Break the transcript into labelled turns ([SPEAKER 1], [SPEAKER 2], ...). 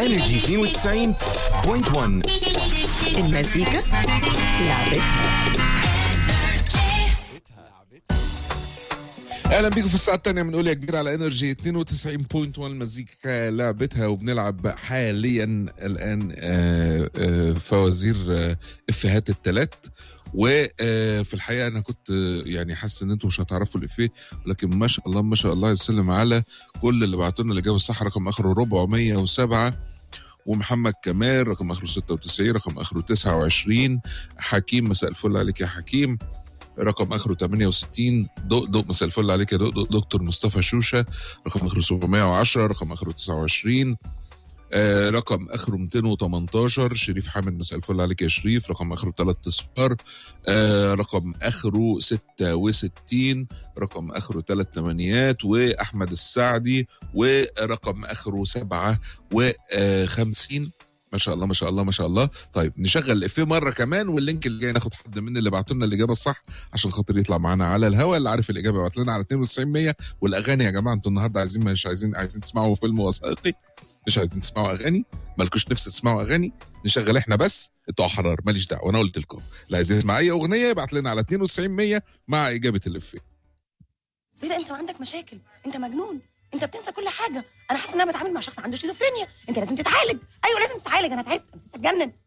[SPEAKER 1] انرجي 92.1
[SPEAKER 2] المزيكا لعبتها
[SPEAKER 3] اهلا بيكم في الساعه الثانيه بنقول يا كبير على انرجي 92.1 مزيكا لعبتها وبنلعب حاليا الان آه، آه، فوازير آه، افيهات الثلاث وفي الحقيقه انا كنت آه، يعني حاسس ان انتم مش هتعرفوا الافيه ولكن ما شاء الله ما شاء الله يسلم على كل اللي بعتوا لنا الاجابه الصح رقم اخره 407 ومحمد كمال رقم اخره 96 رقم اخره 29 حكيم مساء الفل عليك يا حكيم رقم اخره 68 دقدق مساء الفل عليك يا دقدق دكتور مصطفى شوشه رقم اخره 710 رقم اخره 29 آه رقم اخره 218 شريف حامد مساء الفل عليك يا شريف رقم اخره 3 اصفار آه رقم اخره 66 رقم اخره 3 تمانيات واحمد السعدي ورقم اخره 57 ما شاء الله ما شاء الله ما شاء الله طيب نشغل الافيه مره كمان واللينك اللي جاي ناخد حد من اللي بعتوا لنا الاجابه الصح عشان خاطر يطلع معانا على الهواء اللي عارف الاجابه يبعت لنا على 92 100 والاغاني يا جماعه انتوا النهارده عايزين مش عايزين عايزين تسمعوا فيلم وثائقي مش عايزين تسمعوا اغاني مالكوش نفس تسمعوا اغاني نشغل احنا بس انتوا احرار ماليش دعوه انا قلت لكم اللي عايز يسمع اي اغنيه يبعت لنا على 92 100 مع اجابه الافيه
[SPEAKER 4] ايه ده انت عندك مشاكل انت مجنون انت بتنسى كل حاجه انا حاسه ان انا بتعامل مع شخص عنده شيزوفرينيا انت لازم تتعالج ايوه لازم تتعالج انا تعبت انت بتتجنن